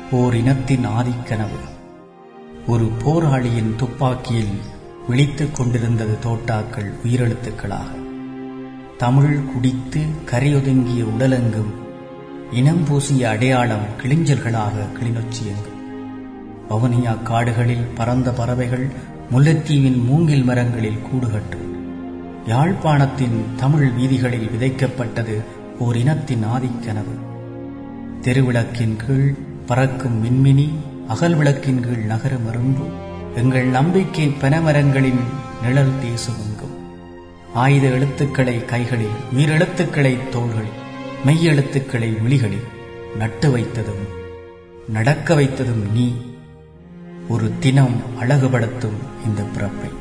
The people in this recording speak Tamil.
ஓர் இனத்தின் ஆதிக்கனவு ஒரு போராளியின் துப்பாக்கியில் விழித்துக் கொண்டிருந்தது தோட்டாக்கள் உயிரெழுத்துக்களாக தமிழ் குடித்து கரையொதுங்கிய உடலெங்கும் இனம் பூசிய அடையாளம் கிளிஞ்சல்களாக கிளிநொச்சியெங்கும் வவுனியா காடுகளில் பறந்த பறவைகள் முல்லைத்தீவின் மூங்கில் மரங்களில் கூடுகட்டும் யாழ்ப்பாணத்தின் தமிழ் வீதிகளில் விதைக்கப்பட்டது ஓர் இனத்தின் ஆதிக்கனவு தெருவிளக்கின் கீழ் பறக்கும் மின்மினி அகல் விளக்கின் கீழ் நகரும் எறும்பு எங்கள் நம்பிக்கை பனமரங்களின் நிழல் தேசுவெங்கும் ஆயுத எழுத்துக்களை கைகளில் உயிரெழுத்துக்களை தோள்களில் மெய்யெழுத்துக்களை விழிகளில் நட்டு வைத்ததும் நடக்க வைத்ததும் நீ ஒரு தினம் அழகுபடுத்தும் இந்த பிறப்பை